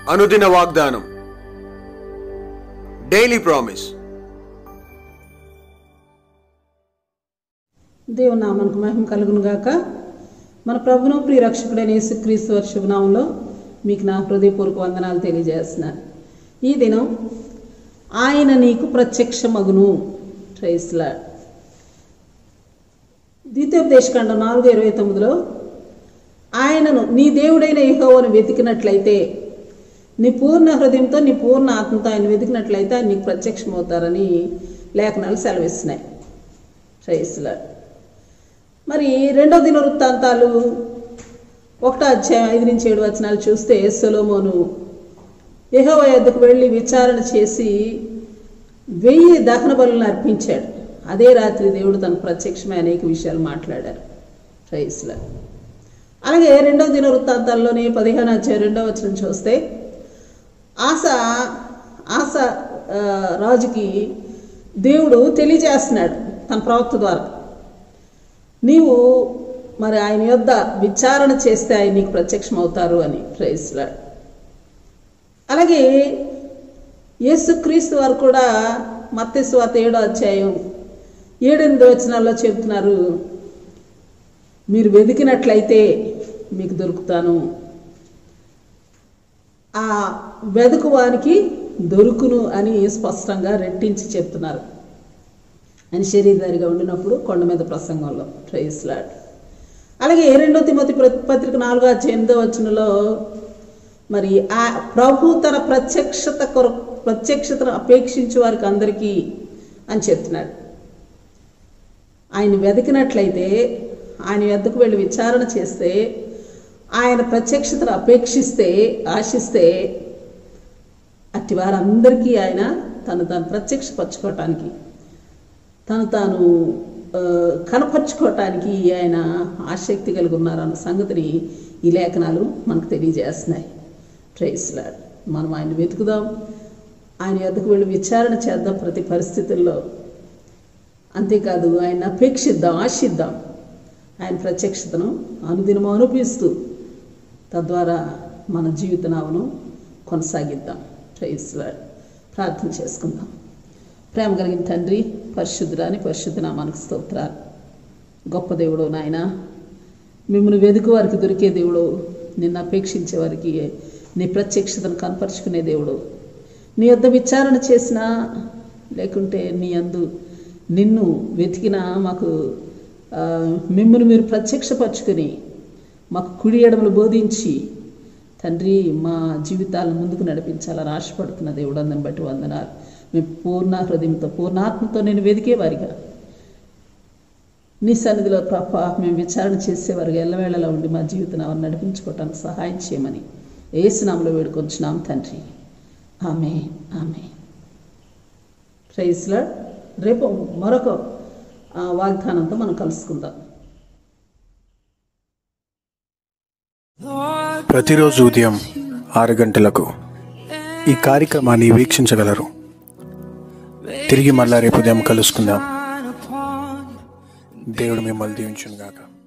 అనుదిన వాగ్దానం daily promise దేవుని నామానికి మహిమ కలుగును గాక మన ప్రభును ప్రియ రక్షకుడైన యేసుక్రీస్తు వారి శుభనామంలో మీకు నా హృదయపూర్వక వందనాలు తెలియజేస్తున్నాను ఈ దినం ఆయన నీకు ప్రత్యక్షమగును ట్రైస్లా ద్వితీయోపదేశకాండం నాలుగు ఇరవై తొమ్మిదిలో ఆయనను నీ దేవుడైన యెహోవాను వెతికినట్లయితే నీ పూర్ణ హృదయంతో నీ పూర్ణ ఆత్మతో ఆయన వెతికినట్లయితే ఆయన నీకు ప్రత్యక్షమవుతారని లేఖనాలు సెలవిస్తున్నాయి ట్రైస్లా మరి రెండో దిన వృత్తాంతాలు ఒకటో అధ్యాయం ఐదు నుంచి ఏడు వచనాలు చూస్తే సొలోమోను యెహోవ యొద్దకు వెళ్ళి విచారణ చేసి వెయ్యి దహన బలులను అర్పించాడు అదే రాత్రి దేవుడు తనకు ప్రత్యక్షమై అనేక విషయాలు మాట్లాడారు రైస్లో అలాగే రెండవ దిన వృత్తాంతాల్లోని పదిహేను అధ్యాయం రెండవ వచనం చూస్తే ఆశ ఆశ ఆ, రాజుకి దేవుడు తెలియజేస్తున్నాడు తన ప్రవక్త ద్వారా నీవు మరి ఆయన యొద్ద విచారణ చేస్తే ఆయన నీకు ప్రత్యక్షం అవుతారు అని ప్రేయిస్తున్నాడు అలాగే యేసుక్రీస్తు వారు కూడా మత్స్వార్త ఏడో అధ్యాయం ఏడెనిమిది వచనాల్లో చెబుతున్నారు మీరు వెతికినట్లయితే మీకు దొరుకుతాను ఆ వెతుకువానికి దొరుకును అని స్పష్టంగా రెట్టించి చెప్తున్నారు ఆయన శరీరధారిగా ఉండినప్పుడు కొండ మీద ప్రసంగంలో ప్రేయిస్లాడ్ అలాగే రెండో తిమ్మతి పత్రిక నాలుగో అధ్యాయం ఎనిమిదో వచనంలో మరి ఆ ప్రభు తన ప్రత్యక్షత కొర ప్రత్యక్షతను అపేక్షించే వారికి అందరికీ అని చెప్తున్నాడు ఆయన వెతికినట్లయితే ఆయన వద్దకు వెళ్ళి విచారణ చేస్తే ఆయన ప్రత్యక్షతను అపేక్షిస్తే ఆశిస్తే అట్టి వారందరికీ ఆయన తను తాను ప్రత్యక్షపరచుకోవటానికి తను తాను ఆ, కనపరుచుకోవటానికి ఆయన ఆసక్తి కలిగి ఉన్నారన్న సంగతిని ఈ లేఖనాలు మనకు తెలియజేస్తున్నాయి ప్రైస్లాడ్ మనం ఆయన వెతుకుదాం ఆయన వద్దకు వెళ్ళి విచారణ చేద్దాం ప్రతి పరిస్థితుల్లో అంతేకాదు ఆయన అపేక్షిద్దాం ఆశిద్దాం ఆయన ప్రత్యక్షతను అనుదినము అనిపిస్తూ తద్వారా మన జీవిత నావను కొనసాగిద్దాం ప్రైస్లాడ్ ప్రార్థన చేసుకుందాం ప్రేమ కలిగిన తండ్రి పరిశుద్ధురాని పరిశుద్ధ నామానికి స్తోత్రాలు గొప్ప దేవుడు నాయన మిమ్మల్ని వెతుకు వారికి దొరికే దేవుడు నిన్ను అపేక్షించే వారికి నీ ప్రత్యక్షతను కనపరుచుకునే దేవుడు నీ యొద్ద విచారణ చేసినా లేకుంటే నీ అందు నిన్ను వెతికినా మాకు ఆ, మిమ్మల్ని మీరు ప్రత్యక్షపరచుకుని మాకు కుడి ఎడమలు బోధించి తండ్రి మా జీవితాలను ముందుకు నడిపించాలని ఆశపడుతున్న దేవుడు అందరిని బట్టి వందనాలు మేము పూర్ణ హృదయంతో పూర్ణాత్మతో నేను వెదికేవారిగా నీ సన్నిధిలో ప్రభ మేము విచారణ చేసేవారుగా ఎల్లవేళలా ఉండి మా జీవితం నడిపించుకోవటానికి సహాయం చేయమని ఏసునామలో వేడుకొంచున్నాం తండ్రి ఆమె ఆమె ప్రైజ్లో రేపు మరొక ఆ, వాగ్దానంతో మనం కలుసుకుందాం ప్రతిరోజు ఉదయం ఆరు గంటలకు ఈ కార్యక్రమాన్ని వీక్షించగలరు తిరిగి మళ్ళా రేపు ఉదయం కలుసుకుందాం దేవుడు మిమ్మల్ని దీవించును గాక